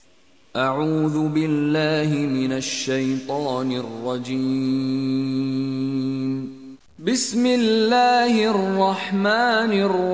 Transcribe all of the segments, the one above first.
أعوذ بالله من الشيطان الرجيم بسم الله الرحمن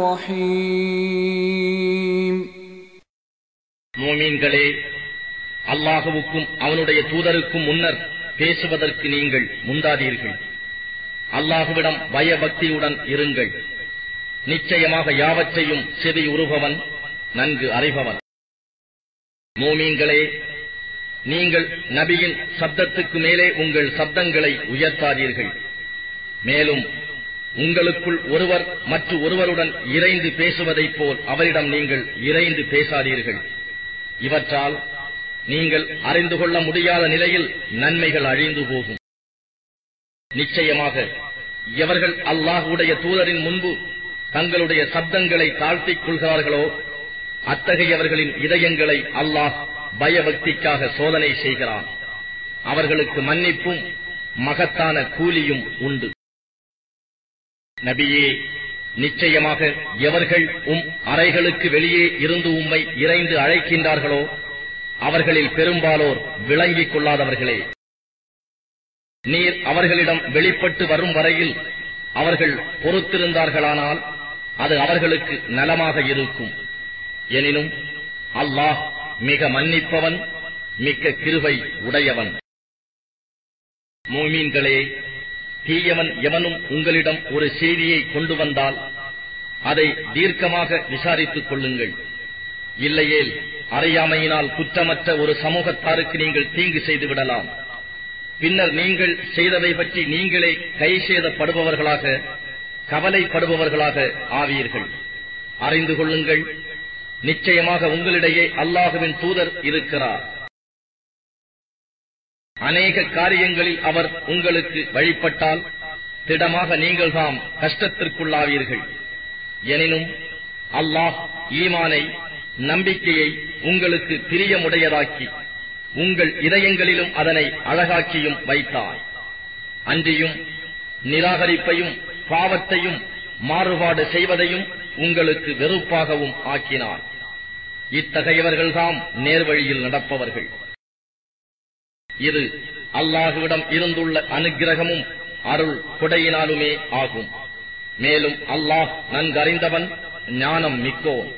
الرحيم மோமீன்களே அல்லாஹுவுக்கும் அவனுடைய தூதருக்கும் முன்னர் பேசுவதற்கு நீங்கள் முந்தாதீர்கள் அல்லாஹுவிடம் பயபக்தியுடன் இருங்கள் நிச்சயமாக யாவற்றையும் செவி உறுபவன் நன்கு அறிபவன் மோமீன்களே நீங்கள் நபியின் சப்தத்துக்கு மேலே உங்கள் சப்தங்களை உயர்த்தாதீர்கள் மேலும் உங்களுக்குள் ஒருவர் மற்ற ஒருவருடன் இறைந்து பேசுவதைப் போல் அவரிடம் நீங்கள் இறைந்து பேசாதீர்கள் இவற்றால் நீங்கள் அறிந்து கொள்ள முடியாத நிலையில் நன்மைகள் அழிந்து போகும் நிச்சயமாக எவர்கள் அல்லாஹுடைய தூதரின் முன்பு தங்களுடைய சப்தங்களை தாழ்த்திக் கொள்கிறார்களோ அத்தகையவர்களின் இதயங்களை அல்லாஹ் பயபக்திக்காக சோதனை செய்கிறான் அவர்களுக்கு மன்னிப்பும் மகத்தான கூலியும் உண்டு நபியே நிச்சயமாக எவர்கள் உம் அறைகளுக்கு வெளியே இருந்து உம்மை இறைந்து அழைக்கின்றார்களோ அவர்களில் பெரும்பாலோர் விளங்கிக் கொள்ளாதவர்களே நீர் அவர்களிடம் வெளிப்பட்டு வரும் வரையில் அவர்கள் பொறுத்திருந்தார்களானால் அது அவர்களுக்கு நலமாக இருக்கும் எனினும் அல்லாஹ் மிக மன்னிப்பவன் மிக்க கிருபை உடையவன் மூமீன்களே தீயவன் எவனும் உங்களிடம் ஒரு செய்தியை கொண்டு வந்தால் அதை தீர்க்கமாக விசாரித்துக் கொள்ளுங்கள் இல்லையேல் அறியாமையினால் குற்றமற்ற ஒரு சமூகத்தாருக்கு நீங்கள் தீங்கு செய்து விடலாம் பின்னர் நீங்கள் செய்ததை பற்றி நீங்களே கை சேதப்படுபவர்களாக கவலைப்படுபவர்களாக ஆவீர்கள் அறிந்து கொள்ளுங்கள் நிச்சயமாக உங்களிடையே அல்லாஹுவின் தூதர் இருக்கிறார் அநேக காரியங்களில் அவர் உங்களுக்கு வழிபட்டால் திடமாக நீங்கள் தாம் கஷ்டத்திற்குள்ளாவீர்கள் எனினும் அல்லாஹ் ஈமானை நம்பிக்கையை உங்களுக்கு பிரியமுடையதாக்கி உங்கள் இதயங்களிலும் அதனை அழகாக்கியும் வைத்தார் அன்றியும் நிராகரிப்பையும் பாவத்தையும் மாறுபாடு செய்வதையும் உங்களுக்கு வெறுப்பாகவும் ஆக்கினார் இத்தகையவர்கள்தாம் நேர்வழியில் நடப்பவர்கள் இது அல்லாஹுவிடம் இருந்துள்ள அனுகிரகமும் அருள் கொடையினாலுமே ஆகும் மேலும் அல்லாஹ் நன்கறிந்தவன் ஞானம் மிக்கோன்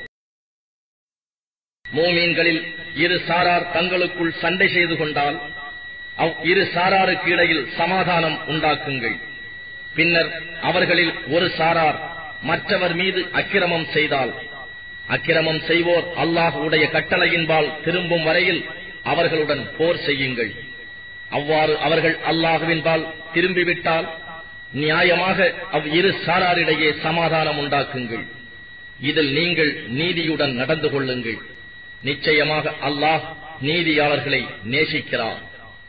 மோமீன்களில் இரு சாரார் தங்களுக்குள் சண்டை செய்து கொண்டால் அவ் இரு சாராருக்கு இடையில் சமாதானம் உண்டாக்குங்கள் பின்னர் அவர்களில் ஒரு சாரார் மற்றவர் மீது அக்கிரமம் செய்தால் அக்கிரமம் செய்வோர் அல்லாஹ் உடைய கட்டளையின்பால் திரும்பும் வரையில் அவர்களுடன் போர் செய்யுங்கள் அவ்வாறு அவர்கள் அல்லாஹுவின்பால் திரும்பிவிட்டால் நியாயமாக அவ் இரு சாராரிடையே சமாதானம் உண்டாக்குங்கள் இதில் நீங்கள் நீதியுடன் நடந்து கொள்ளுங்கள் நிச்சயமாக அல்லாஹ் நீதியாளர்களை நேசிக்கிறார்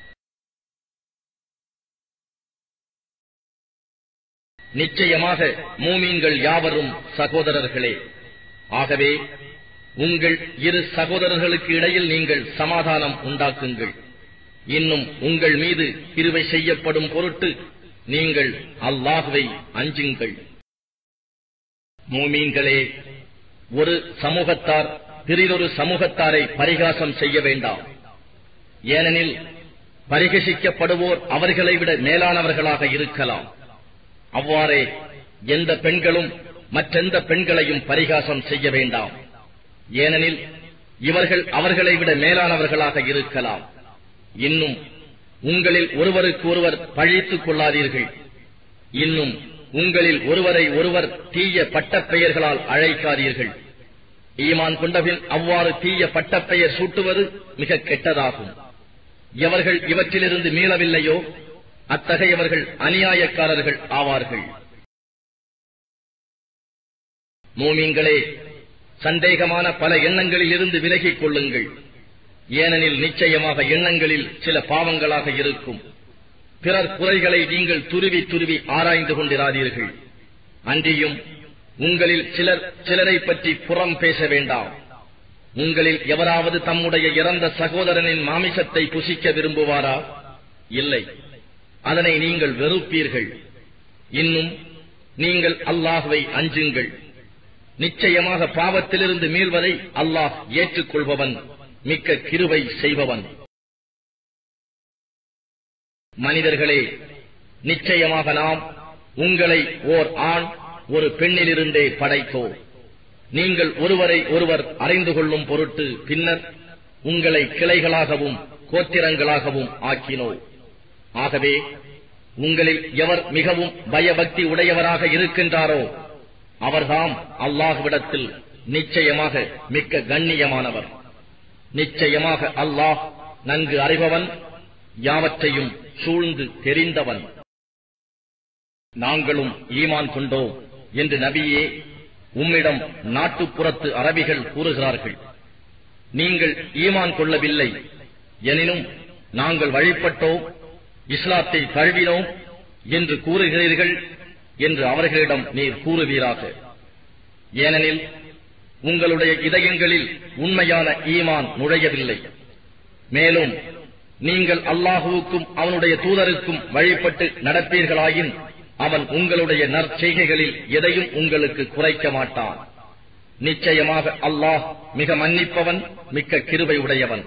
நிச்சயமாக மூமீன்கள் யாவரும் சகோதரர்களே ஆகவே உங்கள் இரு சகோதரர்களுக்கு இடையில் நீங்கள் சமாதானம் உண்டாக்குங்கள் இன்னும் உங்கள் மீது கிருவை செய்யப்படும் பொருட்டு நீங்கள் அல்லாஹுவை அஞ்சுங்கள் மூமீன்களே ஒரு சமூகத்தார் பிறிதொரு சமூகத்தாரை பரிகாசம் செய்ய வேண்டாம் ஏனெனில் பரிகசிக்கப்படுவோர் அவர்களை விட மேலானவர்களாக இருக்கலாம் அவ்வாறே எந்த பெண்களும் மற்றெந்த பெண்களையும் பரிகாசம் செய்ய வேண்டாம் ஏனெனில் இவர்கள் அவர்களை விட மேலானவர்களாக இருக்கலாம் இன்னும் உங்களில் ஒருவருக்கு ஒருவர் பழித்துக் கொள்ளாதீர்கள் இன்னும் உங்களில் ஒருவரை ஒருவர் தீய பட்டப்பெயர்களால் அழைக்காதீர்கள் ஈமான் கொண்டபின் அவ்வாறு தீய பட்டப்பெயர் சூட்டுவது மிக கெட்டதாகும் எவர்கள் இவற்றிலிருந்து மீளவில்லையோ அத்தகையவர்கள் அநியாயக்காரர்கள் ஆவார்கள் மோமீன்களே சந்தேகமான பல எண்ணங்களில் இருந்து விலகிக் கொள்ளுங்கள் ஏனெனில் நிச்சயமாக எண்ணங்களில் சில பாவங்களாக இருக்கும் பிறர் குறைகளை நீங்கள் துருவி துருவி ஆராய்ந்து கொண்டிராதீர்கள் அன்றியும் உங்களில் சிலர் சிலரை பற்றி புறம் பேச வேண்டாம் உங்களில் எவராவது தம்முடைய இறந்த சகோதரனின் மாமிசத்தை புசிக்க விரும்புவாரா இல்லை அதனை நீங்கள் வெறுப்பீர்கள் இன்னும் நீங்கள் அல்லாஹுவை அஞ்சுங்கள் நிச்சயமாக பாவத்திலிருந்து மீள்வதை அல்லாஹ் ஏற்றுக்கொள்பவன் மிக்க கிருபை செய்பவன் மனிதர்களே நிச்சயமாக நாம் உங்களை ஓர் ஆண் ஒரு பெண்ணிலிருந்தே படைத்தோம் நீங்கள் ஒருவரை ஒருவர் அறிந்து கொள்ளும் பொருட்டு பின்னர் உங்களை கிளைகளாகவும் கோத்திரங்களாகவும் ஆக்கினோம் ஆகவே உங்களில் எவர் மிகவும் பயபக்தி உடையவராக இருக்கின்றாரோ அவர்தாம் அல்லாஹ்விடத்தில் நிச்சயமாக மிக்க கண்ணியமானவர் நிச்சயமாக அல்லாஹ் நன்கு அறிபவன் யாவற்றையும் சூழ்ந்து தெரிந்தவன் நாங்களும் ஈமான் கொண்டோம் என்று நபியே உம்மிடம் நாட்டுப்புறத்து அரபிகள் கூறுகிறார்கள் நீங்கள் ஈமான் கொள்ளவில்லை எனினும் நாங்கள் வழிபட்டோம் இஸ்லாத்தை தழுவினோம் என்று கூறுகிறீர்கள் என்று அவர்களிடம் நீர் கூறுவீராக ஏனெனில் உங்களுடைய இதயங்களில் உண்மையான ஈமான் நுழையவில்லை மேலும் நீங்கள் அல்லாஹுவுக்கும் அவனுடைய தூதருக்கும் வழிபட்டு நடப்பீர்களாயின் அவன் உங்களுடைய நற்செய்கைகளில் எதையும் உங்களுக்கு குறைக்க மாட்டான் நிச்சயமாக அல்லாஹ் மிக மன்னிப்பவன் மிக்க கிருபை உடையவன்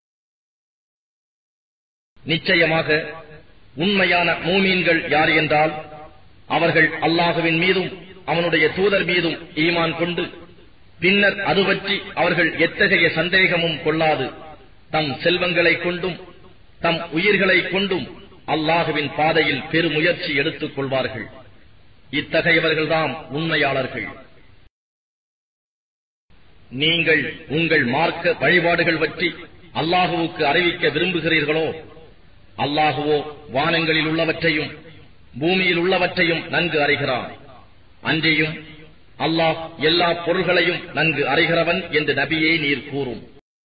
நிச்சயமாக உண்மையான மூமீன்கள் யார் என்றால் அவர்கள் அல்லாஹுவின் மீதும் அவனுடைய தூதர் மீதும் ஈமான் கொண்டு பின்னர் அது பற்றி அவர்கள் எத்தகைய சந்தேகமும் கொள்ளாது தம் செல்வங்களைக் கொண்டும் தம் உயிர்களைக் கொண்டும் அல்லாஹுவின் பாதையில் பெருமுயற்சி எடுத்துக் கொள்வார்கள் இத்தகையவர்கள்தாம் உண்மையாளர்கள் நீங்கள் உங்கள் மார்க்க வழிபாடுகள் பற்றி அல்லாஹுவுக்கு அறிவிக்க விரும்புகிறீர்களோ அல்லாஹுவோ வானங்களில் உள்ளவற்றையும் பூமியில் உள்ளவற்றையும் நன்கு அறிகிறான் அன்றியும் அல்லாஹ் எல்லா பொருள்களையும் நன்கு அறிகிறவன் என்று நபியே நீர் கூறும்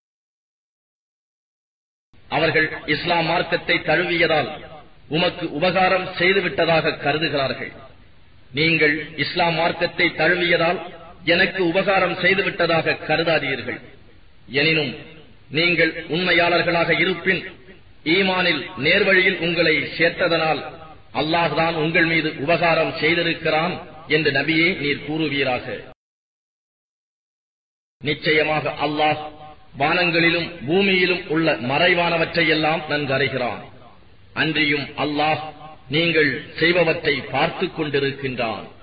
அவர்கள் இஸ்லாம் மார்க்கத்தை தழுவியதால் உமக்கு உபகாரம் செய்துவிட்டதாக கருதுகிறார்கள் நீங்கள் இஸ்லாம் மார்க்கத்தை தழுவியதால் எனக்கு உபகாரம் செய்துவிட்டதாக கருதாதீர்கள் எனினும் நீங்கள் உண்மையாளர்களாக இருப்பின் ஈமானில் நேர்வழியில் உங்களை சேர்த்ததனால் அல்லாஹ்தான் உங்கள் மீது உபகாரம் செய்திருக்கிறான் என்று நபியே நீர் கூறுவீராக நிச்சயமாக அல்லாஹ் வானங்களிலும் பூமியிலும் உள்ள மறைவானவற்றையெல்லாம் நன்கு அறிகிறான் அன்றியும் அல்லாஹ் நீங்கள் செய்பவற்றை பார்த்துக் கொண்டிருக்கின்றான்